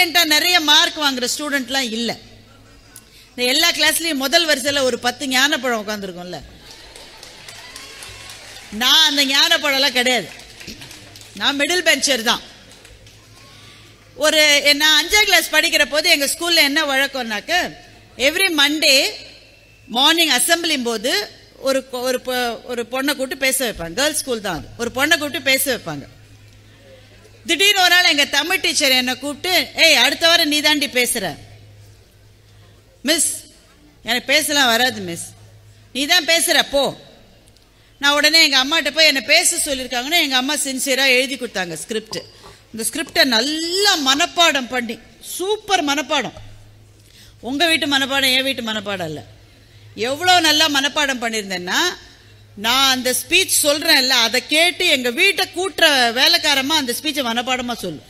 பிரில்லியண்டா நிறைய மார்க் வாங்குற ஸ்டூடெண்ட்லாம் இல்லை இந்த எல்லா கிளாஸ்லயும் முதல் வரிசையில் ஒரு பத்து ஞானப்பழம் உட்காந்துருக்கும்ல நான் அந்த ஞானப்பழம்லாம் கிடையாது நான் மிடில் பெஞ்சர் தான் ஒரு நான் அஞ்சாம் கிளாஸ் படிக்கிற போது எங்க ஸ்கூல்ல என்ன வழக்கம்னாக்க எவ்ரி மண்டே மார்னிங் அசம்பிளிங் போது ஒரு கொ- ஒரு பொ- ஒரு பொண்ணை கூப்பிட்டு பேச வைப்பாங்க கேர்ள்ஸ் ஸ்கூல் தான் அது ஒரு பொண்ணை கூப்பிட்டு பேச வைப்பாங்க திடீர்னு ஒரு நாள் எங்க தமிழ் டீச்சர் என்னை கூப்பிட்டு ஏய் அடுத்த வாரம் நீ தாண்டி பேசுற மிஸ் எனக்கு பேசலாம் வராது மிஸ் நீ தான் பேசுற போ நான் உடனே எங்க அம்மாட்ட போய் என்னை பேச சொல்லியிருக்காங்கன்னு எங்க அம்மா சின்சியரா எழுதி கொடுத்தாங்க ஸ்கிரிப்ட் இந்த ஸ்கிரிப்டை நல்லா மனப்பாடம் பண்ணி சூப்பர் மனப்பாடம் உங்க வீட்டு மனப்பாடம் என் வீட்டு மனப்பாடம் இல்ல எவ்வளவு நல்லா மனப்பாடம் பண்ணியிருந்தேன்னா நான் அந்த ஸ்பீச் சொல்றேன்ல அதை கேட்டு எங்க வீட்டை கூட்டுற வேலைக்காரமா அந்த ஸ்பீச்சை மனப்பாடமா சொல்லு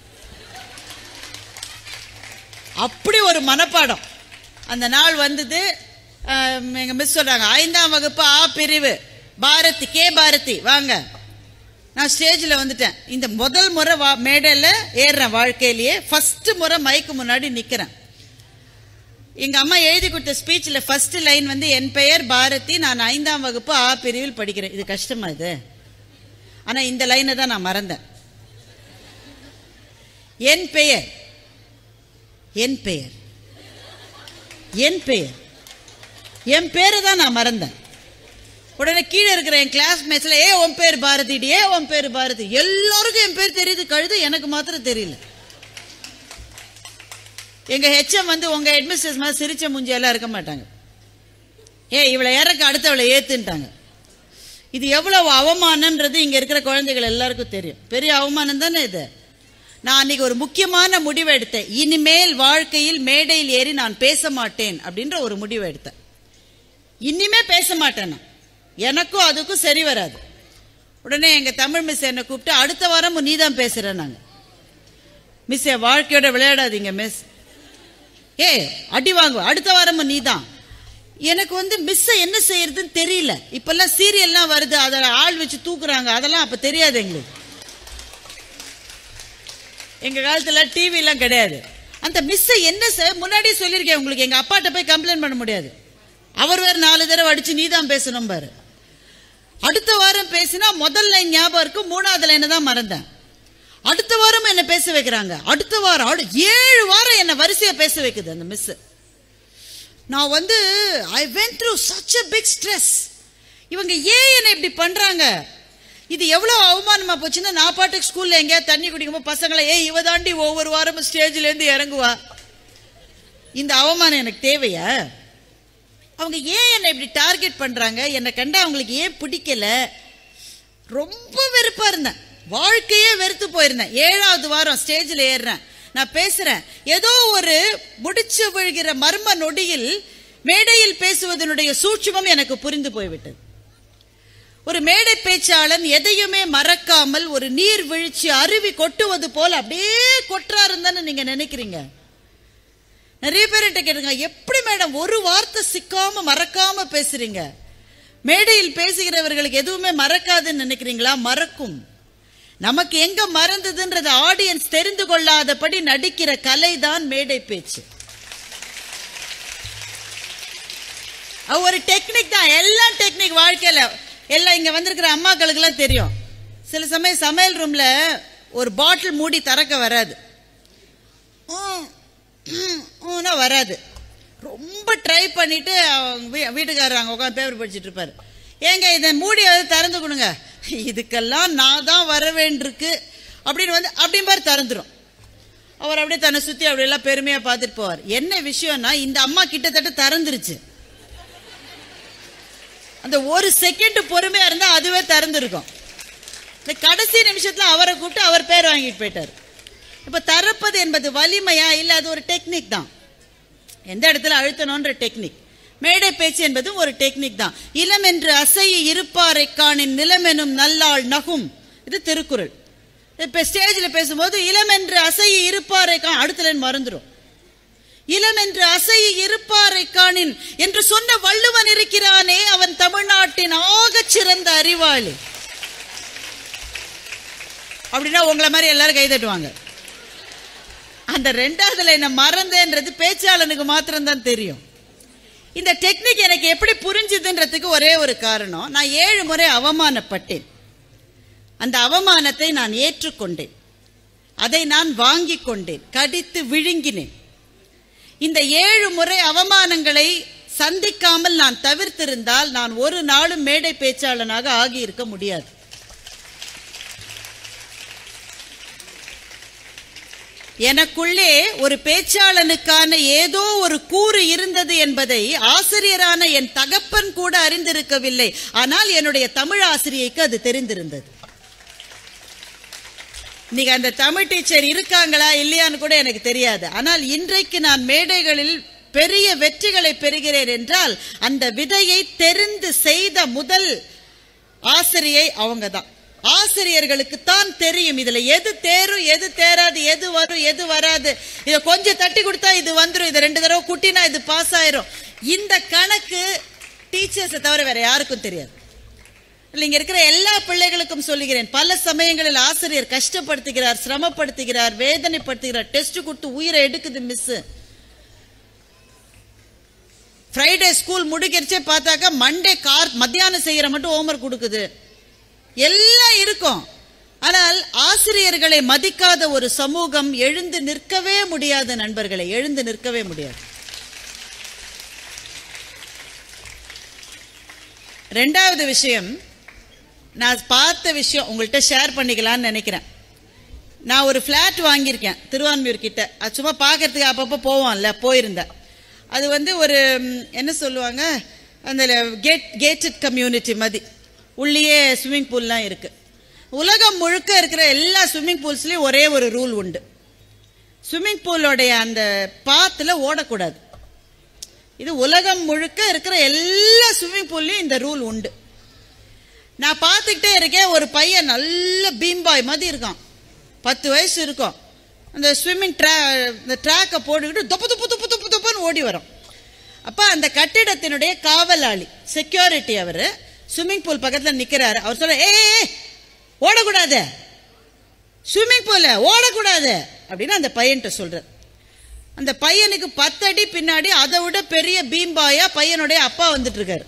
அப்படி ஒரு மனப்பாடம் அந்த நாள் வந்தது ஆம், எங்க மிஸ் சொல்றாங்க ஐந்தாம் வகுப்பு ஆ பிரிவு பாரதி கே பாரதி வாங்க நான் ஸ்டேஜில் வந்துட்டேன் இந்த முதல் முறை வா மேடையில் ஏறுறேன் வாழ்க்கையிலேயே ஃபர்ஸ்ட் முறை மைக்கு முன்னாடி நிற்கிறேன் எங்க அம்மா எழுதி கொடுத்த ஸ்பீச்சில் ஃபர்ஸ்ட் லைன் வந்து என் பெயர் பாரதி நான் ஐந்தாம் வகுப்பு ஆ பிரிவில் படிக்கிறேன் இது கஷ்டமா இது ஆனா இந்த லைனை தான் நான் மறந்தேன் என் பெயர் என் பெயர் என் பெயர் என் பேரை தான் நான் மறந்தேன் உடனே கீழே இருக்கிற என் கிளாஸ்மேட்ஸ்ல ஏ உன் பேர் பாரதிடி ஏ உன் பேர் பாரதி எல்லாருக்கும் என் பேர் தெரியுது கழுது எனக்கு மாத்திரம் தெரியல எங்க ஹெச்எம் வந்து உங்க ஹெட்மிஸ்டர்ஸ் மாதிரி சிரிச்ச மூஞ்சியெல்லாம் இருக்க மாட்டாங்க ஏ இவளை இறக்க அடுத்தவளை ஏத்துன்ட்டாங்க இது எவ்வளவு அவமானம்ன்றது இங்க இருக்கிற குழந்தைகள் எல்லாருக்கும் தெரியும் பெரிய அவமானம் தானே இது நான் அன்னைக்கு ஒரு முக்கியமான முடிவு எடுத்தேன் இனிமேல் வாழ்க்கையில் மேடையில் ஏறி நான் பேச மாட்டேன் அப்படின்ற ஒரு முடிவு எடுத்தேன் இனிமே பேச மாட்டேன் நான் எனக்கும் அதுக்கும் சரி வராது உடனே எங்க தமிழ் மிஸ் என்னை கூப்பிட்டு அடுத்த வாரமும் நீ தான் பேசுற நாங்க மிஸ் என் வாழ்க்கையோட விளையாடாதீங்க மிஸ் ஏ அடி வாங்குவ அடுத்த வாரமும் நீ தான் எனக்கு வந்து மிஸ் என்ன செய்யறதுன்னு தெரியல இப்பெல்லாம் சீரியல்லாம் வருது அதில் ஆள் வச்சு தூக்குறாங்க அதெல்லாம் அப்ப தெரியாது எங்களுக்கு எங்க காலத்துல டிவி எல்லாம் கிடையாது அந்த மிஸ் என்ன செய்ய முன்னாடியே சொல்லியிருக்கேன் உங்களுக்கு எங்க அப்பாட்ட போய் கம்ப்ளைண்ட் பண்ண முடியாது அவர் வேற நாலு தடவை அடிச்சு நீ தான் பேசணும் பாரு அடுத்த வாரம் பேசினா முதல் லைன் ஞாபகம் இருக்கு மூணாவது லைனை தான் மறந்தேன் அடுத்த வாரம் என்ன பேச வைக்கிறாங்க அடுத்த வாரம் அடு- ஏழு வாரம் என்ன வரிசையா பேச வைக்குது அந்த மிஸ் நான் வந்து I went through such a big stress இவங்க ஏன் என்ன இப்படி பண்றாங்க இது எவ்வளவு அவமானமா போச்சுன்னா நான் பாட்டுக்கு ஸ்கூல்ல எங்கேயாவது தண்ணி குடிக்கும்போது பசங்களை ஏய் இவ தாண்டி ஒவ்வொரு வாரமும் ஸ்டேஜ்ல இருந்து இறங்குவா இந்த அவமானம் எனக்கு தேவையா அவங்க ஏன் என்னை இப்படி டார்கெட் பண்றாங்க என்னை கண்டா அவங்களுக்கு ஏன் பிடிக்கல ரொம்ப வெறுப்பா இருந்தேன் வாழ்க்கையே வெறுத்து போயிருந்தேன் ஏழாவது வாரம் ஸ்டேஜில் ஏறுறேன் நான் பேசுறேன் ஏதோ ஒரு முடிச்சு விழுகிற மர்ம நொடியில் மேடையில் பேசுவதனுடைய சூட்சுமம் எனக்கு புரிந்து போய்விட்டது ஒரு மேடை பேச்சாளன் எதையுமே மறக்காமல் ஒரு நீர் வீழ்ச்சி அருவி கொட்டுவது போல அப்படியே கொட்டுறாருன்னு தானே நீங்க நினைக்கிறீங்க நிறைய பேர்கிட்ட கேட்டுங்க எப்படி மேடம் ஒரு வார்த்தை சிக்காம மறக்காம பேசுறீங்க மேடையில் பேசுகிறவர்களுக்கு எதுவுமே மறக்காதுன்னு நினைக்கிறீங்களா மறக்கும் நமக்கு எங்க மறந்ததுன்றது ஆடியன்ஸ் தெரிந்து கொள்ளாதபடி நடிக்கிற கலை தான் மேடை பேச்சு அது ஒரு டெக்னிக் தான் எல்லாம் டெக்னிக் வாழ்க்கையில எல்லாம் இங்க வந்திருக்கிற அம்மாக்களுக்கு எல்லாம் தெரியும் சில சமயம் சமையல் ரூம்ல ஒரு பாட்டில் மூடி திறக்க வராது ம், ம், ம்னா வராது ரொம்ப ட்ரை பண்ணிட்டு அவங்க வீ- வீட்டுக்காரர் அங்க உட்காந்து பேப்பர் படிச்சிட்டு இருப்பாரு ஏங்க இதை மூடி வந்து திறந்து கொடுங்க இதுக்கெல்லாம் நான் தான் வர வேண்டியிருக்கு அப்படின்னு வந்து அப்படியும் பாரு திறந்துரும் அவர் அப்படியே தன்னை சுத்தி அப்படியெல்லாம் பெருமையா பார்த்துட்டு போவார் என்ன விஷயம்னா இந்த அம்மா கிட்டத்தட்ட திறந்துருச்சு அந்த ஒரு செகண்ட் பொறுமையா இருந்தா அதுவே திறந்திருக்கும் இந்த கடைசி நிமிஷத்துல அவரை கூப்பிட்டு அவர் பேர் வாங்கிட்டு போயிட்டாரு இப்ப திறப்பது என்பது வலிமையா இல்ல அது ஒரு டெக்னிக் தான் எந்த இடத்துல அழுத்தணும்ன்ற டெக்னிக் மேடை பேச்சு என்பதும் ஒரு டெக்னிக் தான் இளம் என்று அசைய இருப்பாரை காணின் நிலமெனும் நல்லாள் நகும் இது திருக்குறள் இப்ப ஸ்டேஜ்ல பேசும்போது இளம் என்று அசைய இருப்பாரை கா அடுத்த லைன் மறந்துடும் இளம் என்று அசைய இருப்பாரை காணின் என்று சொன்ன வள்ளுவன் இருக்கிறானே அவன் தமிழ்நாட்டின் ஆகச் சிறந்த அறிவாளி அப்படின்னா உங்களை மாதிரி எல்லாரும் கை தட்டுவாங்க அந்த ரெண்டாவதுல என்ன மறந்தேன்றது பேச்சாளனுக்கு மாத்திரம்தான் தெரியும் இந்த டெக்னிக் எனக்கு எப்படி புரிஞ்சுதுன்றதுக்கு ஒரே ஒரு காரணம் நான் ஏழு முறை அவமானப்பட்டேன் அந்த அவமானத்தை நான் ஏற்றுக்கொண்டேன் அதை நான் வாங்கிக் கொண்டேன் கடித்து விழுங்கினேன் இந்த ஏழு முறை அவமானங்களை சந்திக்காமல் நான் தவிர்த்திருந்தால் நான் ஒரு நாளும் மேடை பேச்சாளனாக ஆகியிருக்க முடியாது எனக்குள்ளே ஒரு பேச்சாளனுக்கான ஏதோ ஒரு கூறு இருந்தது என்பதை ஆசிரியரான என் தகப்பன் கூட அறிந்திருக்கவில்லை ஆனால் என்னுடைய தமிழ் ஆசிரியைக்கு அது தெரிந்திருந்தது இன்னைக்கு அந்த தமிழ் டீச்சர் இருக்காங்களா இல்லையான்னு கூட எனக்கு தெரியாது ஆனால் இன்றைக்கு நான் மேடைகளில் பெரிய வெற்றிகளை பெறுகிறேன் என்றால் அந்த விதையை தெரிந்து செய்த முதல் ஆசிரியை அவங்க தான் ஆசிரியர்களுக்கு தான் தெரியும் இதுல எது தேரும் எது தேராது எது வரும் எது வராது இதை கொஞ்சம் தட்டி கொடுத்தா இது வந்துடும் இது ரெண்டு தடவை குட்டினா இது பாஸ் ஆயிரும் இந்த கணக்கு டீச்சர்ஸை தவிர வேற யாருக்கும் தெரியாது இல்லை, இங்க இருக்கிற எல்லா பிள்ளைகளுக்கும் சொல்லுகிறேன் பல சமயங்களில் ஆசிரியர் கஷ்டப்படுத்துகிறார் சிரமப்படுத்துகிறார் வேதனைப்படுத்துகிறார் டெஸ்ட் கொடுத்து உயிரை எடுக்குது மிஸ் ஃப்ரைடே ஸ்கூல் முடிக்கிறச்சே பார்த்தாக்கா மண்டே கார் மத்தியானம் செய்யற மட்டும் ஹோம்ஒர்க் கொடுக்குது எல்லாம் இருக்கும் ஆனால் ஆசிரியர்களை மதிக்காத ஒரு சமூகம் எழுந்து நிற்கவே முடியாது நண்பர்களை எழுந்து நிற்கவே முடியாது ரெண்டாவது விஷயம் நான் பார்த்த விஷயம் உங்கள்கிட்ட ஷேர் பண்ணிக்கலாம்னு நினைக்கிறேன் நான் ஒரு ஃப்ளாட் வாங்கியிருக்கேன் திருவான்மியூர் கிட்ட அது சும்மா பார்க்கறதுக்கு அப்பப்போ போவோம்ல போயிருந்தேன் அது வந்து ஒரு ம், என்ன சொல்லுவாங்க அந்த கேட் கேட்டட் கம்யூனிட்டி மாதிரி உள்ளேயே ஸ்விம்மிங் பூல்லாம் இருக்கு உலகம் முழுக்க இருக்கிற எல்லா ஸ்விம்மிங் பூல்ஸ்லேயும் ஒரே ஒரு ரூல் உண்டு ஸ்விம்மிங் பூலோடைய அந்த பாத்துல ஓடக்கூடாது இது உலகம் முழுக்க இருக்கிற எல்லா ஸ்விம்மிங் பூல்லையும் இந்த ரூல் உண்டு நான் பார்த்துக்கிட்டே இருக்கேன் ஒரு பையன் நல்ல பீம்பாய் மாதிரி இருக்கான் பத்து வயசு இருக்கும் அந்த ஸ்விம்மிங் ட்ரா இந்த ட்ராக்கை போட்டுக்கிட்டு தொப்பு தொப்பு தொப்பு தொப்பு தொப்புன்னு ஓடி வரும் அப்போ அந்த கட்டிடத்தினுடைய காவலாளி செக்யூரிட்டி அவர் ஸ்விம்மிங் பூல் பக்கத்தில் நிற்கிறாரு அவர் சொல்ல ஏ ஓடக்கூடாது ஸ்விம்மிங் பூல்ல ஓடக்கூடாது அப்படின்னு அந்த பையன்கிட்ட சொல்றார் அந்த பையனுக்கு பத்து அடி பின்னாடி அதை விட பெரிய பீம்பாயா பையனுடைய அப்பா வந்துட்டு இருக்காரு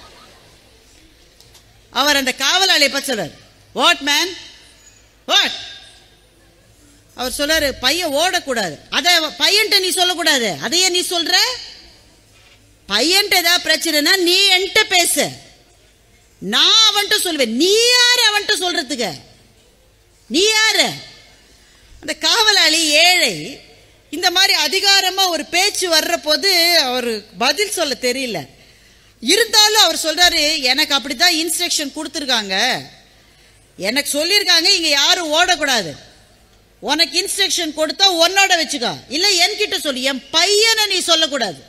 அவர் அந்த காவலாளியை பத்தி சொல்றாரு வாட் மேன் வாட் அவர் சொல்றாரு பையன் ஓடக்கூடாது அத பையன்ட்ட நீ சொல்லக்கூடாது அதையே நீ சொல்ற பையன்ட்ட ஏதாவது பிரச்சனைனா நீ என்கிட்ட பேசு நான் அவன்கிட்ட சொல்லுவேன் நீ யாரு அவன்கிட்ட சொல்றதுக்கு நீ யாரு அந்த காவலாளி ஏழை இந்த மாதிரி அதிகாரமா ஒரு பேச்சு வர்ற போது அவர் பதில் சொல்ல தெரியல இருந்தாலும் அவர் சொல்றாரு எனக்கு அப்படித்தான் இன்ஸ்ட்ரக்ஷன் கொடுத்துருக்காங்க எனக்கு சொல்லியிருக்காங்க இங்க யாரும் ஓடக்கூடாது உனக்கு இன்ஸ்ட்ரக்ஷன் கொடுத்தா உன்னோட வச்சுக்கோ இல்ல என்கிட்ட சொல்லு என் பையனை நீ சொல்லக்கூடாது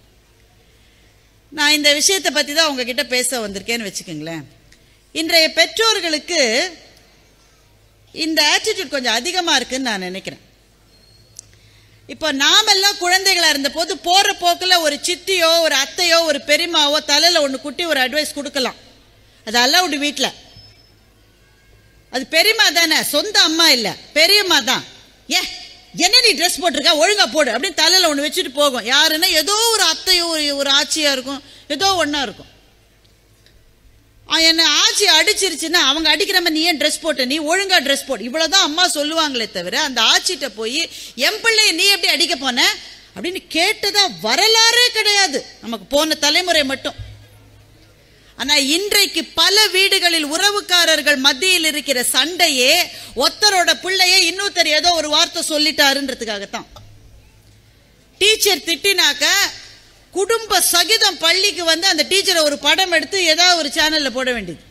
நான் இந்த விஷயத்தை பத்தி தான் உங்ககிட்ட பேச வந்திருக்கேன்னு வச்சுக்கோங்களேன் இன்றைய பெற்றோர்களுக்கு இந்த ஆட்டிடியூட் கொஞ்சம் அதிகமா இருக்குன்னு நான் நினைக்கிறேன் இப்போ நாமெல்லாம் குழந்தைகளா இருந்த போது போற போக்குல ஒரு சித்தியோ ஒரு அத்தையோ ஒரு பெரியமாவோ தலையில ஒன்று குட்டி ஒரு அட்வைஸ் கொடுக்கலாம் அது அலவுடு வீட்டில் அது பெரியம்மா தானே சொந்த அம்மா இல்ல பெரியம்மா தான் ஏ என்ன நீ ட்ரெஸ் போட்டிருக்க ஒழுங்கா போடு அப்படின்னு தலையில ஒன்று வச்சுட்டு போகும் யாருன்னா ஏதோ ஒரு அத்தையோ ஒரு ஒரு ஆட்சியா இருக்கும் ஏதோ ஒண்ணா இருக்கும் ஆ, என்னை ஆட்சி அடிச்சிருச்சுன்னா அவங்க அடிக்கிற மாதிரி நீ ஏன் ட்ரெஸ் போட்ட நீ ஒழுங்கா ட்ரெஸ் போடு இவ்வளவுதான் அம்மா சொல்லுவாங்களே தவிர அந்த ஆட்சிட்ட போய் என் பிள்ளைய நீ எப்படி அடிக்க போன அப்படின்னு கேட்டதா வரலாறே கிடையாது நமக்கு போன தலைமுறை மட்டும் ஆனா இன்றைக்கு பல வீடுகளில் உறவுக்காரர்கள் மத்தியில் இருக்கிற சண்டையே ஒருத்தரோட பிள்ளைய இன்னொருத்தர் ஏதோ ஒரு வார்த்தை சொல்லிட்டாருன்றதுக்காகத்தான் டீச்சர் திட்டினாக்க குடும்ப சகிதம் பள்ளிக்கு வந்து அந்த டீச்சரை ஒரு படம் எடுத்து ஏதாவது ஒரு சேனல்ல போட வேண்டியது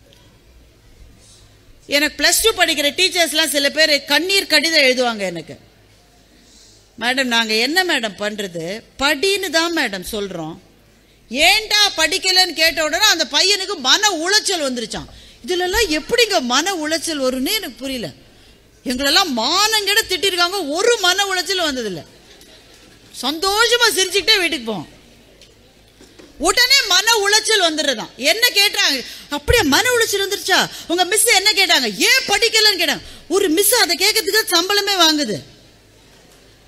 எனக்கு பிளஸ் டூ படிக்கிற டீச்சர்ஸ்லாம் சில பேர் கண்ணீர் கடிதம் எழுதுவாங்க எனக்கு மேடம் நாங்க என்ன மேடம் பண்றது படின்னு தான் மேடம் சொல்றோம் ஏன்டா படிக்கலன்னு கேட்ட உடனே அந்த பையனுக்கு மன உளைச்சல் வந்துருச்சான் இதுலலாம் எப்படிங்க மன உளைச்சல் வரும்னு எனக்கு புரியல எங்களெல்லாம் மானங்கெட திட்டிருக்காங்க ஒரு மன உளைச்சல் வந்ததில்லை சந்தோஷமா சிரிச்சுக்கிட்டே வீட்டுக்கு போவோம் உடனே மன உளைச்சல் வந்துடுறதாம் என்ன கேட்டாங்க அப்படியே மன உளைச்சல் வந்துருச்சா உங்க மிஸ் என்ன கேட்டாங்க ஏன் படிக்கலன்னு கேட்டாங்க ஒரு மிஸ் அதை கேட்கறதுக்கு சம்பளமே வாங்குது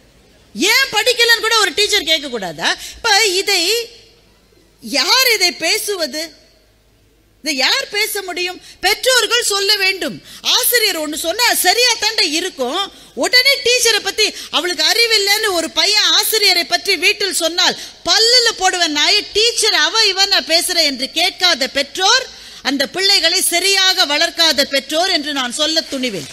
ஏன் படிக்கலன்னு கூட ஒரு டீச்சர் கேட்க கூடாதா இப்ப இதை யார் இதை பேசுவது இதை யார் பேச முடியும் பெற்றோர்கள் சொல்ல வேண்டும் ஆசிரியர் ஒன்று சொன்னா சரியா தாண்டா இருக்கும் உடனே டீச்சரை பத்தி அவளுக்கு அறிவில்லைன்னு ஒரு பையன் ஆசிரியரை பற்றி வீட்டில் சொன்னால் பல்லுல போடுவேன் நாய டீச்சர் அவ இவன் நான் பேசுறேன் என்று கேட்காத பெற்றோர் அந்த பிள்ளைகளை சரியாக வளர்க்காத பெற்றோர் என்று நான் சொல்ல துணிவேன்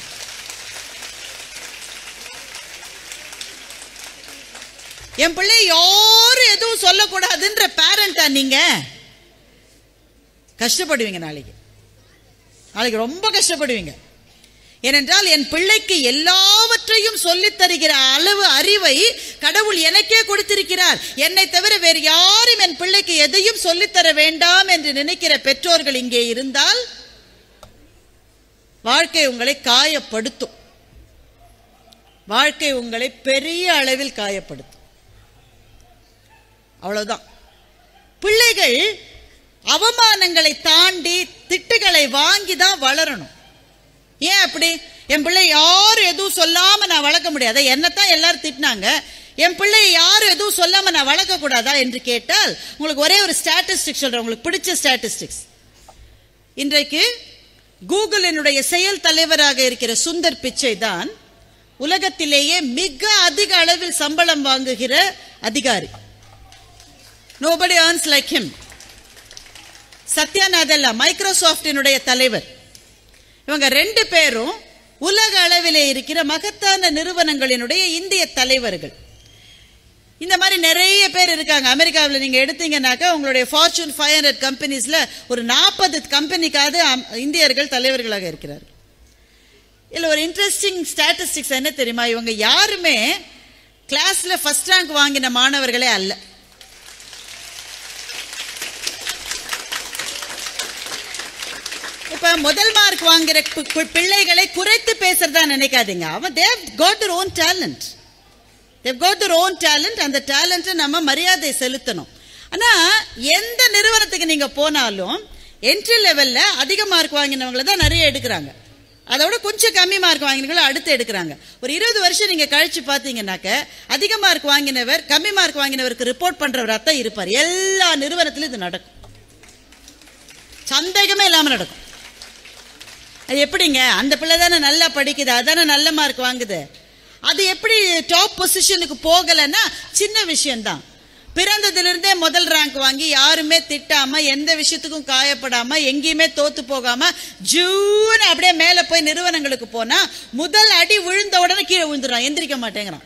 என் பிள்ளை யாரும் எதுவும் சொல்லக்கூடாதுன்ற பேரண்டா நீங்க கஷ்டப்படுவீங்க நாளைக்கு நாளைக்கு ரொம்ப கஷ்டப்படுவீங்க ஏனென்றால் என் பிள்ளைக்கு எல்லாவற்றையும் சொல்லித் தருகிற அளவு அறிவை கடவுள் எனக்கே கொடுத்திருக்கிறார் என்னை தவிர வேறு யாரும் என் பிள்ளைக்கு எதையும் சொல்லித்தர வேண்டாம் என்று நினைக்கிற பெற்றோர்கள் இங்கே இருந்தால் வாழ்க்கை உங்களை காயப்படுத்தும் வாழ்க்கை உங்களை பெரிய அளவில் காயப்படுத்தும் அவ்வளவுதான் பிள்ளைகள் அவமானங்களை தாண்டி திட்டுகளை வாங்கி தான் வளரணும் ஏன் அப்படி என் பிள்ளை யாரும் எதுவும் சொல்லாம நான் வளர்க்க முடியாதா என்னத்தான் எல்லாரும் திட்டினாங்க என் பிள்ளை யாரும் எதுவும் சொல்லாம நான் வளர்க்க கூடாதா என்று கேட்டால் உங்களுக்கு ஒரே ஒரு ஸ்டாட்டிஸ்டிக்ஸ் சொல்றேன் உங்களுக்கு பிடிச்ச ஸ்டாட்டிஸ்டிக்ஸ் இன்றைக்கு கூகுளினுடைய செயல் தலைவராக இருக்கிற சுந்தர் பிச்சை தான் உலகத்திலேயே மிக அதிக அளவில் சம்பளம் வாங்குகிற அதிகாரி nobody earns like him Satya Nadella மைக்ரோசாஃப்டினுடைய தலைவர் இவங்க ரெண்டு பேரும் உலக அளவிலே இருக்கிற மகத்தான நிறுவனங்களினுடைய இந்திய தலைவர்கள் இந்த மாதிரி நிறைய பேர் இருக்காங்க அமெரிக்காவில் நீங்க எடுத்தீங்கன்னாக்கா உங்களுடைய ஃபார்ச்சூன் ஃபைவ் ஹண்ட்ரட் கம்பெனிஸ்ல ஒரு நாற்பது கம்பெனிக்காவது அம்- இந்தியர்கள் தலைவர்களாக இருக்கிறார்கள் இதுல ஒரு இன்ட்ரெஸ்டிங் ஸ்டாட்டிஸ்டிக்ஸ் என்ன தெரியுமா இவங்க யாருமே கிளாஸ்ல ஃபர்ஸ்ட் ரேங்க் வாங்கின மாணவர்களே அல்ல இப்ப முதல் மார்க் வாங்குற பி- பி- பிள்ளைகளை குறைத்து பேசுறதா நினைக்காதீங்க அவன் they've got their own talent they've got their own talent அந்த டேலண்ட்டை நம்ம மரியாதை செலுத்தணும் ஆனா எந்த நிறுவனத்துக்கு நீங்க போனாலும் என்ட்ரி லெவல்ல அதிக மார்க் வாங்கினவங்கள தான் நிறைய எடுக்கிறாங்க அதோட கொஞ்சம் கம்மி மார்க் வாங்கினவங்கள அடுத்து எடுக்கிறாங்க ஒரு இருபது வருஷம் நீங்க கழிச்சு பாத்தீங்கன்னாக்க அதிக மார்க் வாங்கினவர் கம்மி மார்க் வாங்கினவருக்கு ரிப்போர்ட் பண்றவரா தான் இருப்பார் எல்லா நிறுவனத்திலும் இது நடக்கும் சந்தேகமே இல்லாம நடக்கும் அது எப்படிங்க அந்த பிள்ளை தானே நல்லா படிக்குது அதானே நல்ல மார்க் வாங்குது அது எப்படி டாப் பொசிஷனுக்கு போகலைன்னா சின்ன விஷயம்தான் பிறந்ததிலிருந்தே முதல் ரேங்க் வாங்கி யாருமே திட்டாம எந்த விஷயத்துக்கும் காயப்படாம எங்கேயுமே தோத்து போகாம ஜூன்னு அப்படியே மேல போய் நிறுவனங்களுக்கு போனா முதல் அடி விழுந்த உடனே கீழே விழுந்துறான் எந்திரிக்க மாட்டேங்கிறான்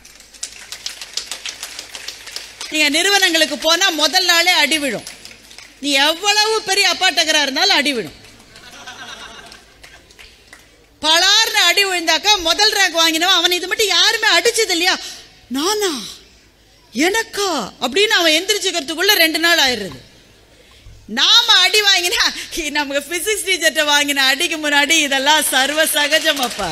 நீங்க நிறுவனங்களுக்கு போனா முதல் நாளே அடி விழும் நீ எவ்வளவு பெரிய அப்பாட்டகரா இருந்தாலும் அடி விழும் பலார்னு அடி விழுந்தாக்கா முதல் ரேங்க் வாங்கினவன் அவன் இது மட்டும் யாருமே அடிச்சது இல்லையா நானா எனக்கா அப்படின்னு அவன் எந்திரிச்சுக்கிறதுக்குள்ள ரெண்டு நாள் ஆயிடுறது நாம அடி வாங்கினா ஹி, நமக்கு பிசிக்ஸ் டீச்சர்கிட்ட வாங்கின அடிக்கு முன்னாடி இதெல்லாம் சர்வ சகஜமாப்பா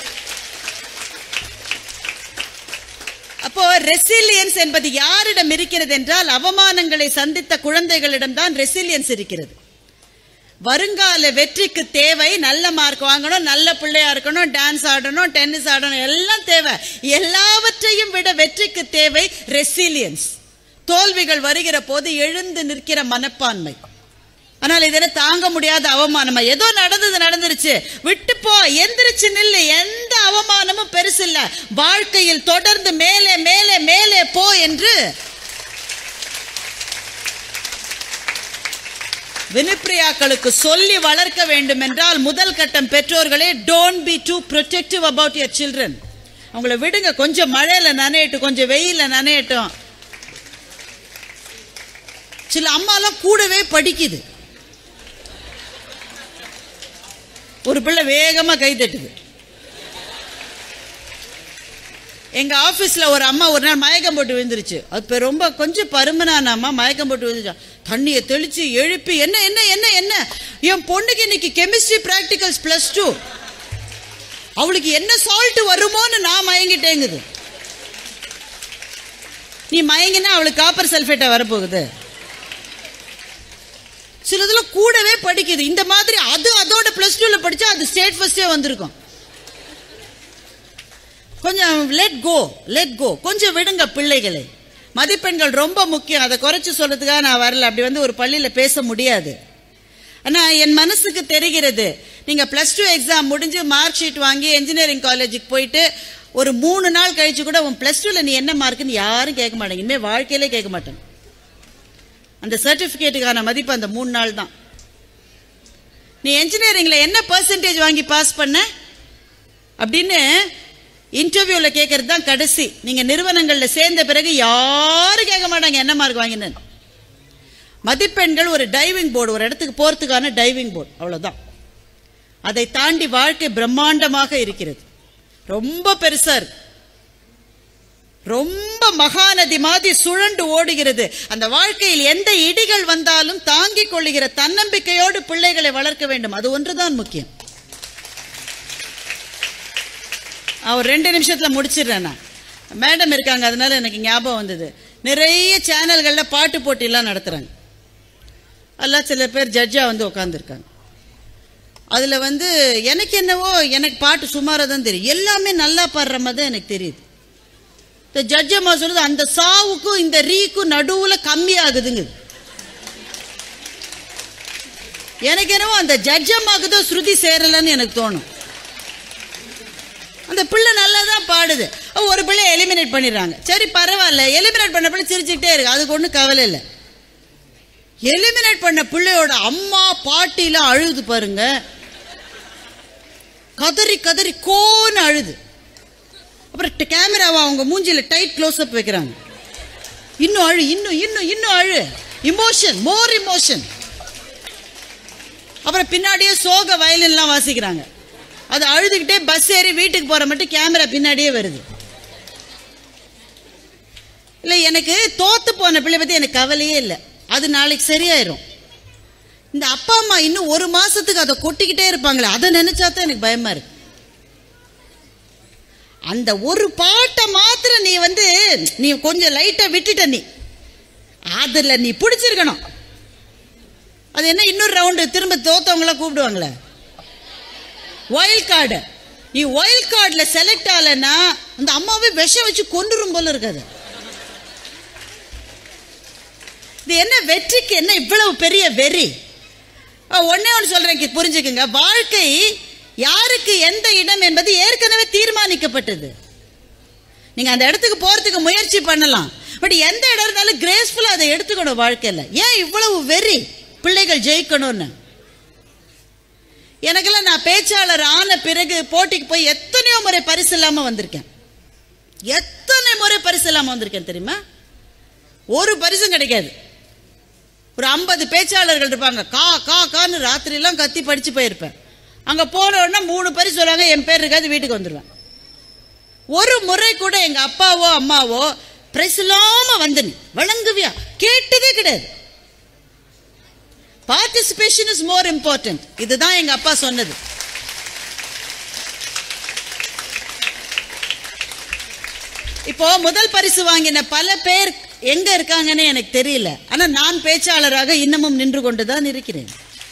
அப்போ ரெசிலியன்ஸ் என்பது யாரிடம் இருக்கிறது என்றால் அவமானங்களை சந்தித்த குழந்தைகளிடம் தான் ரெசிலியன்ஸ் இருக்கிறது வருங்கால வெற்றிக்கு தேவை நல்ல மார்க் வாங்கணும் நல்ல பிள்ளையா இருக்கணும் டான்ஸ் ஆடணும் டென்னிஸ் ஆடணும் எல்லாம் தேவை எல்லாவற்றையும் விட வெற்றிக்கு தேவை ரெசிலியன்ஸ் தோல்விகள் வருகிற போது எழுந்து நிற்கிற மனப்பான்மை ஆனால் இதனை தாங்க முடியாத அவமானமா ஏதோ நடந்தது நடந்துருச்சு விட்டு போ எந்திரிச்சு நில்லு எந்த அவமானமும் பெருசு இல்ல வாழ்க்கையில் தொடர்ந்து மேலே மேலே மேலே போ என்று வினிப்பிரியாக்களுக்கு சொல்லி வளர்க்க வேண்டும் என்றால் முதல் கட்டம் பெற்றோர்களே don't be too protective about your children அவங்கள விடுங்க கொஞ்சம் மழையில நனையட்டும் கொஞ்சம் வெயில்ல நனையட்டும் சில அம்மாலாம் கூடவே படிக்குது ஒரு பிள்ளை வேகமா கை தட்டுது எங்க ஆபீஸ்ல ஒரு அம்மா ஒரு நாள் மயக்கம் போட்டு விழுந்துருச்சு அது இப்ப ரொம்ப கொஞ்சம் பருமனான அம்மா மயக்கம் போட்டு விழுந்துச்சா தண்ணியை தெளிச்சு எழுப்பி என்ன என்ன என்ன என்ன என் பொண்ணுக்கு இன்னைக்கு கெமிஸ்ட்ரி பிராக்டிகல்ஸ் பிளஸ் டூ அவளுக்கு என்ன சால்ட் வருமோன்னு நான் மயங்கிட்டேங்குது நீ மயங்கினா அவளுக்கு காப்பர் சல்ஃபேட்டா வரப்போகுது சிலதுல கூடவே படிக்குது இந்த மாதிரி அது அதோட பிளஸ் டூல படிச்சா அது ஸ்டேட் ஃபர்ஸ்டே வந்திருக்கும் கொஞ்சம் லெட் கோ லெட் கோ கொஞ்சம் விடுங்க பிள்ளைகளை மதிப்பெண்கள் ரொம்ப முக்கியம் அதை குறைச்சு சொல்றதுக்காக நான் வரல அப்படி வந்து ஒரு பள்ளியில பேச முடியாது ஆனா என் மனசுக்கு தெரிகிறது நீங்க பிளஸ் டூ எக்ஸாம் முடிஞ்சு மார்க் ஷீட் வாங்கி இன்ஜினியரிங் காலேஜுக்கு போயிட்டு ஒரு மூணு நாள் கழிச்சு கூட உன் பிளஸ் டூல நீ என்ன மார்க்குன்னு யாரும் கேட்க மாட்டாங்க இனிமே வாழ்க்கையிலே கேட்க மாட்டாங்க அந்த சர்டிபிகேட்டுக்கான மதிப்பு அந்த மூணு நாள் தான் நீ என்ஜினியரிங்ல என்ன பர்சன்டேஜ் வாங்கி பாஸ் பண்ண அப்படின்னு இன்டர்வியூல கேட்கறது தான் கடைசி நீங்க நிறுவனங்கள்ல சேர்ந்த பிறகு யாரும் கேட்க மாட்டாங்க என்ன மார்க் வாங்கினேன்னு மதிப்பெண்கள் ஒரு டைவிங் போர்டு ஒரு இடத்துக்கு போறதுக்கான டைவிங் போர்டு அவ்வளவுதான் அதை தாண்டி வாழ்க்கை பிரம்மாண்டமாக இருக்கிறது ரொம்ப பெருசா இருக்கு ரொம்ப மகாநதி மாதிரி சுழண்டு ஓடுகிறது அந்த வாழ்க்கையில் எந்த இடிகள் வந்தாலும் தாங்கிக் கொள்ளுகிற தன்னம்பிக்கையோடு பிள்ளைகளை வளர்க்க வேண்டும் அது ஒன்றுதான் முக்கியம் அவர் ரெண்டு நிமிஷத்துல முடிச்சிடுறேன் நான் மேடம் இருக்காங்க அதனால எனக்கு ஞாபகம் வந்தது நிறைய சேனல்கள்ல பாட்டு போட்டியெல்லாம் நடத்துறாங்க அதெல்லாம் சில பேர் ஜட்ஜா வந்து உட்காந்துருக்காங்க அதுல வந்து எனக்கு என்னவோ எனக்கு பாட்டு சுமாரா தான் தெரியும் எல்லாமே நல்லா பாடுற மாதிரி தான் எனக்கு தெரியுது இந்த ஜட்ஜ் அம்மா சொல்லுது அந்த சாவுக்கும் இந்த ரீக்கும் நடுவுல கம்மி ஆகுதுங்க எனக்கு என்னவோ அந்த ஜட்ஜ் அம்மாவுக்கு தான் ஸ்ருதி சேரலன்னு எனக்கு தோணும் அந்த பிள்ளை நல்லா தான் பாடுது அப்ப ஒரு பிள்ளை எலிமினேட் பண்ணிடுறாங்க சரி பரவாயில்ல எலிமினேட் பண்ண பிள்ளை சிரிச்சுக்கிட்டே இருக்கு அதுக்கு ஒன்றும் கவலை இல்லை எலிமினேட் பண்ண பிள்ளையோட அம்மா பாட்டிலாம் அழுது பாருங்க கதறி கதறி கோன்னு அழுது அப்புறம் கேமராவை அவங்க மூஞ்சில டைட் க்ளோஸ் அப் வைக்கிறாங்க இன்னும் அழு இன்னும் இன்னும் இன்னும் அழு இமோஷன் மோர் இமோஷன் அப்புறம் பின்னாடியே சோக வயலின்லாம் வாசிக்கிறாங்க அது அழுதுகிட்டே பஸ் ஏறி வீட்டுக்கு போற மட்டும் கேமரா பின்னாடியே வருது இல்ல எனக்கு தோத்து போன பிள்ளை பத்தி எனக்கு கவலையே இல்லை அது நாளைக்கு சரியாயிரும் இந்த அப்பா அம்மா இன்னும் ஒரு மாசத்துக்கு அதை கொட்டிக்கிட்டே இருப்பாங்களே அதை நினைச்சா தான் எனக்கு பயமா இருக்கு அந்த ஒரு பாட்டை மாத்திரம் நீ வந்து நீ கொஞ்சம் லைட்டா விட்டுட்ட நீ அதுல நீ பிடிச்சிருக்கணும் அது என்ன இன்னொரு ரவுண்டு திரும்ப தோத்தவங்கள கூப்பிடுவாங்களே ஒயில் கார்டு நீ ஒயில் கார்டில் செலக்ட் ஆகலைன்னா அந்த அம்மாவே விஷம் வச்சு கொண்டுரும் போல இருக்காது இது என்ன வெற்றிக்கு என்ன இவ்வளவு பெரிய வெறி அஹ் ஒண்ணே ஒன்று சொல்றேன் புரிஞ்சுக்குங்க வாழ்க்கை யாருக்கு எந்த இடம் என்பது ஏற்கனவே தீர்மானிக்கப்பட்டது நீங்க அந்த இடத்துக்கு போறதுக்கு முயற்சி பண்ணலாம் பட் எந்த இடம் இருந்தாலும் கிரேஸ்ஃபுல்லா அதை எடுத்துக்கணும் வாழ்க்கையில ஏன் இவ்வளவு வெறி பிள்ளைகள் ஜெயிக்கணும்னு எனக்கெல்லாம் நான் பேச்சாளர் ஆன பிறகு போட்டிக்கு போய் எத்தனையோ முறை பரிசு இல்லாம வந்திருக்கேன் எத்தனை முறை பரிசு இல்லாம வந்திருக்கேன் தெரியுமா ஒரு பரிசும் கிடைக்காது ஒரு ஐம்பது பேச்சாளர்கள் இருப்பாங்க கா கா கான்னு ராத்திரியெல்லாம் கத்தி படிச்சு போயிருப்பேன் அங்க போன உடனே மூணு பரிசு சொல்லுவாங்க என் பேர் இருக்காது வீட்டுக்கு வந்துடுவேன் ஒரு முறை கூட எங்க அப்பாவோ அம்மாவோ பிரைஸ் இல்லாம வந்து நீ வழங்குவியா கேட்டதே கிடையாது பார்ட்டிசிபேஷன் இஸ் மோர் இம்பார்ட்டன்ட் இதுதான் எங்க அப்பா சொன்னது இப்போ முதல் பரிசு வாங்கின பல பேர் எங்க இருக்காங்கன்னு எனக்கு தெரியல ஆனா நான் பேச்சாளராக இன்னமும் நின்று கொண்டுதான் இருக்கிறேன்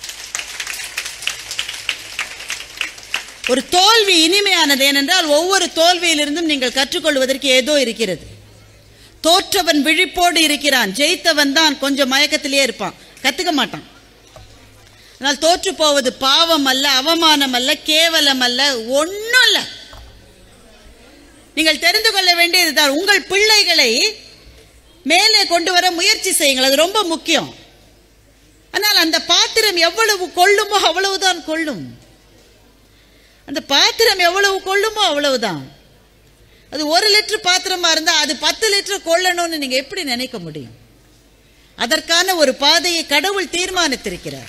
ஒரு தோல்வி இனிமையானது ஏனென்றால் ஒவ்வொரு தோல்வியிலிருந்தும் நீங்கள் கற்றுக்கொள்வதற்கு ஏதோ இருக்கிறது தோற்றவன் விழிப்போடு இருக்கிறான் ஜெயித்தவன் தான் கொஞ்சம் மயக்கத்திலேயே இருப்பான் கத்துக்க மாட்டான் ஆனால் தோற்று போவது பாவம் அல்ல அவமானம் அல்ல கேவலம் அல்ல ஒன்றும் அல்ல நீங்கள் தெரிந்து கொள்ள வேண்டியதுதான் உங்கள் பிள்ளைகளை மேலே கொண்டு வர முயற்சி செய்யுங்கள் அது ரொம்ப முக்கியம் ஆனால் அந்த பாத்திரம் எவ்வளவு கொள்ளுமோ அவ்வளவுதான் கொள்ளும் அந்த பாத்திரம் எவ்வளவு கொள்ளுமோ அவ்வளவுதான் அது ஒரு லிட்டர் பாத்திரமா இருந்தா அது பத்து லிட்டர் கொள்ளணும்னு நீங்க எப்படி நினைக்க முடியும் அதற்கான ஒரு பாதையை கடவுள் தீர்மானித்திருக்கிறார்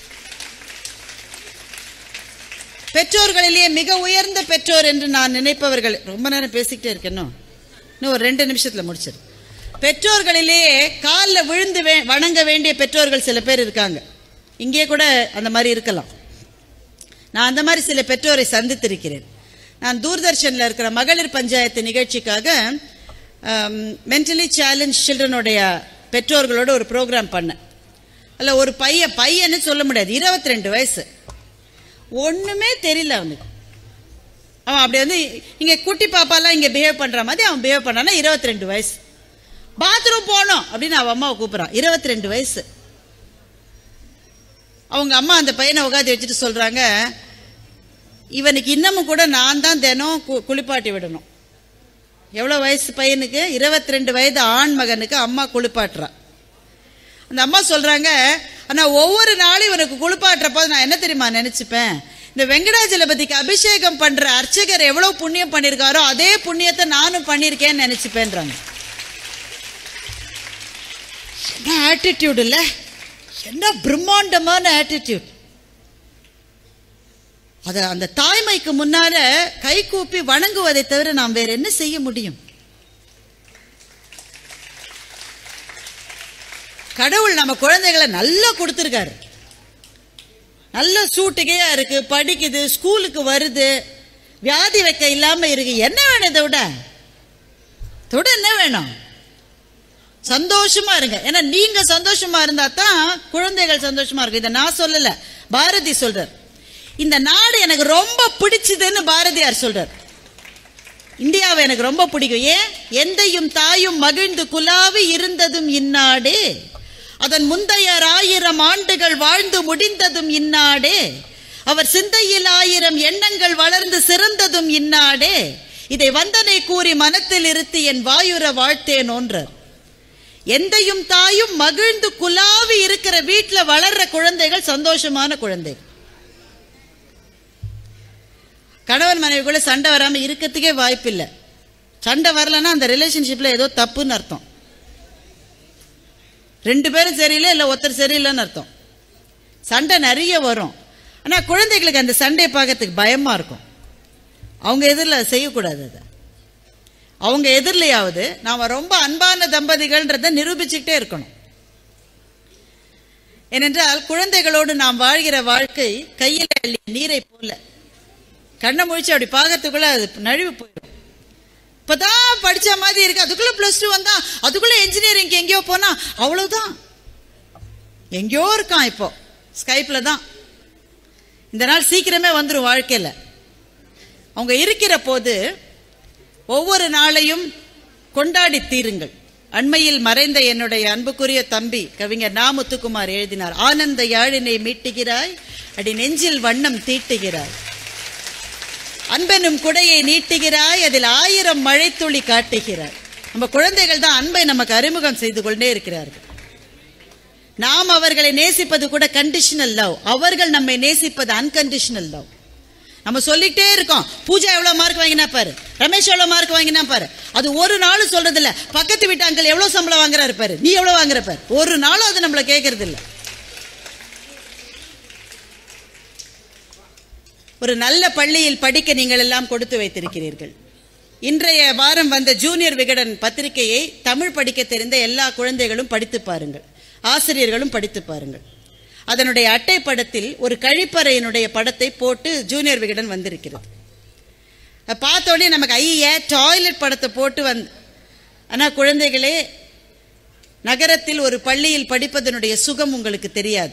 பெற்றோர்களிலேயே மிக உயர்ந்த பெற்றோர் என்று நான் நினைப்பவர்கள் ரொம்ப நேரம் பேசிக்கிட்டே இருக்கணும் இன்னும் ஒரு ரெண்டு நிமிஷத்துல முடிச்சிரு பெற்றோர்களிலேயே காலில் விழுந்து வே- வணங்க வேண்டிய பெற்றோர்கள் சில பேர் இருக்காங்க இங்கே கூட அந்த மாதிரி இருக்கலாம் நான் அந்த மாதிரி சில பெற்றோரை சந்தித்திருக்கிறேன் நான் தூர்தர்ஷனில் இருக்கிற மகளிர் பஞ்சாயத்து நிகழ்ச்சிக்காக மென்டலி சேலஞ்ச் சில்ட்ரனுடைய பெற்றோர்களோட ஒரு ப்ரோக்ராம் பண்ணேன் அதில் ஒரு பையன் பையன்னு சொல்ல முடியாது இருபத்தி ரெண்டு வயசு ஒண்ணுமே தெரியல அவனுக்கு அவன் அப்படி வந்து இங்க குட்டி பாப்பாலாம் இங்க பிஹேவ் பண்ற மாதிரி அவன் பிஹேவ் பண்ணானா இருபத்தி ரெண்டு வயசு பாத்ரூம் போனோம் அப்படின்னு அவன் அம்மாவை கூப்பிடுறான் இருபத்தி ரெண்டு வயசு அவங்க அம்மா அந்த பையனை உட்காந்து வச்சுட்டு சொல்றாங்க இவனுக்கு இன்னமும் கூட நான் தான் தினம் கு- குளிப்பாட்டி விடணும் எவ்வளோ வயசு பையனுக்கு இருபத்தி ரெண்டு வயது ஆண் மகனுக்கு அம்மா குளிப்பாட்டுறா அந்த அம்மா சொல்றாங்க ஆனா ஒவ்வொரு நாளும் இவனுக்கு குளிப்பாட்டுறப்போ நான் என்ன தெரியுமா நினைச்சுப்பேன் இந்த வெங்கடாஜலபதிக்கு அபிஷேகம் பண்ற அர்ச்சகர் எவ்வளவு புண்ணியம் பண்ணியிருக்காரோ அதே புண்ணியத்தை நானும் பண்ணியிருக்கேன்னு நினைச்சுப்பேன்றாங்க என்ன ஆட்டிடியூட் இல்ல என்ன பிரம்மாண்டமான ஆட்டிடியூட் அத அந்த தாய்மைக்கு முன்னால கை கூப்பி வணங்குவதை தவிர நாம் வேற என்ன செய்ய முடியும் கடவுள் நம்ம குழந்தைகளை நல்லா கொடுத்துருக்காரு நல்ல சூட்டுகையா இருக்கு படிக்குது ஸ்கூலுக்கு வருது வியாதி வைக்க இல்லாம இருக்கு என்ன வேணும் இதை விட இதை விட என்ன வேணும் சந்தோஷமா இருங்க ஏன்னா நீங்க சந்தோஷமா இருந்தா தான் குழந்தைகள் சந்தோஷமா இருக்கும் இதை நான் சொல்லல பாரதி சொல்றார் இந்த நாடு எனக்கு ரொம்ப பிடிச்சதுன்னு பாரதியார் சொல்றார் இந்தியாவை எனக்கு ரொம்ப பிடிக்கும் ஏன் எந்தையும் தாயும் மகிழ்ந்து குலாவி இருந்ததும் இந்நாடே அதன் முந்தையர் ஆயிரம் ஆண்டுகள் வாழ்ந்து முடிந்ததும் இந்நாடே அவர் சிந்தையில் ஆயிரம் எண்ணங்கள் வளர்ந்து சிறந்ததும் இந்நாடே இதை வந்தனை கூறி மனத்தில் இருத்தி என் வாயுர வாழ்த்தேன் ஒன்றார் எந்தையும் தாயும் மகிழ்ந்து குலாவி இருக்கிற வீட்டுல வளர்ற குழந்தைகள் சந்தோஷமான குழந்தைகள் கணவன் மனைவிக்குள்ள சண்டை வராம இருக்கிறதுக்கே வாய்ப்பு இல்லை சண்டை வரலன்னா அந்த ரிலேஷன்ஷிப்ல ஏதோ தப்புன்னு அர்த்தம் ரெண்டு பேரும் சரியில்லை இல்லை ஒருத்தர் சரியில்லைன்னு அர்த்தம் சண்டை நிறைய வரும் ஆனா குழந்தைகளுக்கு அந்த சண்டையை பார்க்கறதுக்கு பயமா இருக்கும் அவங்க எதிரில் செய்யக்கூடாது அதை அவங்க எதிரிலையாவது நாம ரொம்ப அன்பான தம்பதிகள்ன்றதை நிரூபிச்சுக்கிட்டே இருக்கணும் ஏனென்றால் குழந்தைகளோடு நாம் வாழ்கிற வாழ்க்கை கையில் அள்ளி நீரை போல கண்ணை முழிச்சு அப்படி பார்க்கறதுக்குள்ள அது நழுவி போயிடும் இப்பதான் படிச்ச மாதிரி இருக்கு அதுக்குள்ள பிளஸ் டூ வந்தா அதுக்குள்ள இன்ஜினியரிங் எங்கேயோ போனா அவ்வளவுதான் எங்கேயோ இருக்கான் இப்போ ஸ்கைப்ல தான் இந்த நாள் சீக்கிரமே வந்துடும் வாழ்க்கையில அவங்க இருக்கிற போது ஒவ்வொரு நாளையும் கொண்டாடி தீருங்கள் அண்மையில் மறைந்த என்னுடைய அன்புக்குரிய தம்பி கவிஞர் நா முத்துக்குமார் எழுதினார் ஆனந்த யாழினை மீட்டுகிறாய் அடி நெஞ்சில் வண்ணம் தீட்டுகிறாய் அன்பெனும் குடையை நீட்டுகிறாய் அதில் ஆயிரம் மழைத்துளி காட்டுகிறாய் நம்ம குழந்தைகள் தான் அன்பை நமக்கு அறிமுகம் செய்து கொண்டே இருக்கிறார்கள் நாம் அவர்களை நேசிப்பது கூட கண்டிஷனல் லவ் அவர்கள் நம்மை நேசிப்பது அன்கண்டிஷனல் லவ் நம்ம சொல்லிட்டே இருக்கோம் பூஜா எவ்வளவு மார்க் வாங்கினா பாரு ரமேஷ் எவ்வளவு மார்க் வாங்கினா பாரு அது ஒரு நாள் சொல்றது இல்ல பக்கத்து வீட்டு அங்கிள் எவ்வளவு சம்பளம் வாங்குறாரு பாரு நீ எவ்வளவு வாங்குற பாரு ஒரு நாளும் அது நம்மள கேட்கறது இல்ல ஒரு நல்ல பள்ளியில் படிக்க நீங்கள் எல்லாம் கொடுத்து வைத்திருக்கிறீர்கள் இன்றைய வாரம் வந்த ஜூனியர் விகடன் பத்திரிகையை தமிழ் படிக்க தெரிந்த எல்லா குழந்தைகளும் படித்து பாருங்கள் ஆசிரியர்களும் படித்து பாருங்கள் அதனுடைய அட்டை படத்தில் ஒரு கழிப்பறையினுடைய படத்தை போட்டு ஜூனியர் விகடன் வந்திருக்கிறது அதை பார்த்த உடனே நமக்கு ஐய டாய்லெட் படத்தை போட்டு வந் ஆனால் குழந்தைகளே நகரத்தில் ஒரு பள்ளியில் படிப்பதனுடைய சுகம் உங்களுக்கு தெரியாது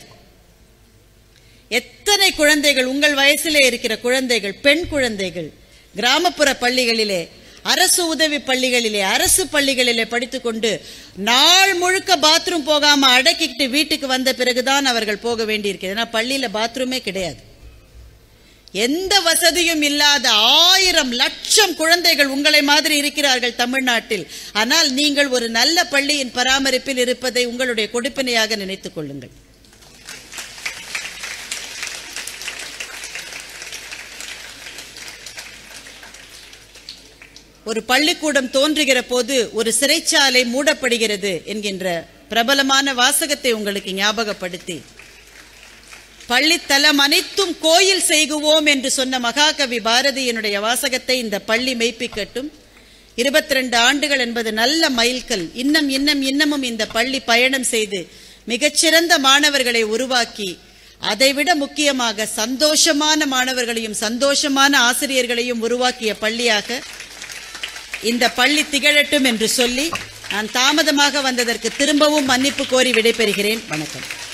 எத்தனை குழந்தைகள் உங்கள் வயசிலே இருக்கிற குழந்தைகள் பெண் குழந்தைகள் கிராமப்புற பள்ளிகளிலே அரசு உதவி பள்ளிகளிலே அரசு பள்ளிகளிலே படித்துக்கொண்டு நாள் முழுக்க பாத்ரூம் போகாம அடக்கிக்கிட்டு வீட்டுக்கு வந்த பிறகுதான் அவர்கள் போக வேண்டியிருக்கிறது ஏன்னா பள்ளியில பாத்ரூமே கிடையாது எந்த வசதியும் இல்லாத ஆயிரம் லட்சம் குழந்தைகள் உங்களை மாதிரி இருக்கிறார்கள் தமிழ்நாட்டில் ஆனால் நீங்கள் ஒரு நல்ல பள்ளியின் பராமரிப்பில் இருப்பதை உங்களுடைய கொடுப்பினையாக நினைத்துக் கொள்ளுங்கள் ஒரு பள்ளிக்கூடம் தோன்றுகிற போது ஒரு சிறைச்சாலை மூடப்படுகிறது என்கின்ற பிரபலமான வாசகத்தை உங்களுக்கு ஞாபகப்படுத்தி பள்ளித்தலம் அனைத்தும் கோயில் செய்குவோம் என்று சொன்ன மகாகவி பாரதியினுடைய வாசகத்தை இந்த பள்ளி மெய்ப்பிக்கட்டும் இருபத்தி ரெண்டு ஆண்டுகள் என்பது நல்ல மைல்கல் இன்னும் இன்னும் இன்னமும் இந்த பள்ளி பயணம் செய்து மிகச்சிறந்த மாணவர்களை உருவாக்கி அதைவிட முக்கியமாக சந்தோஷமான மாணவர்களையும் சந்தோஷமான ஆசிரியர்களையும் உருவாக்கிய பள்ளியாக இந்த பள்ளி திகழட்டும் என்று சொல்லி நான் தாமதமாக வந்ததற்கு திரும்பவும் மன்னிப்பு கோரி விடைபெறுகிறேன் வணக்கம்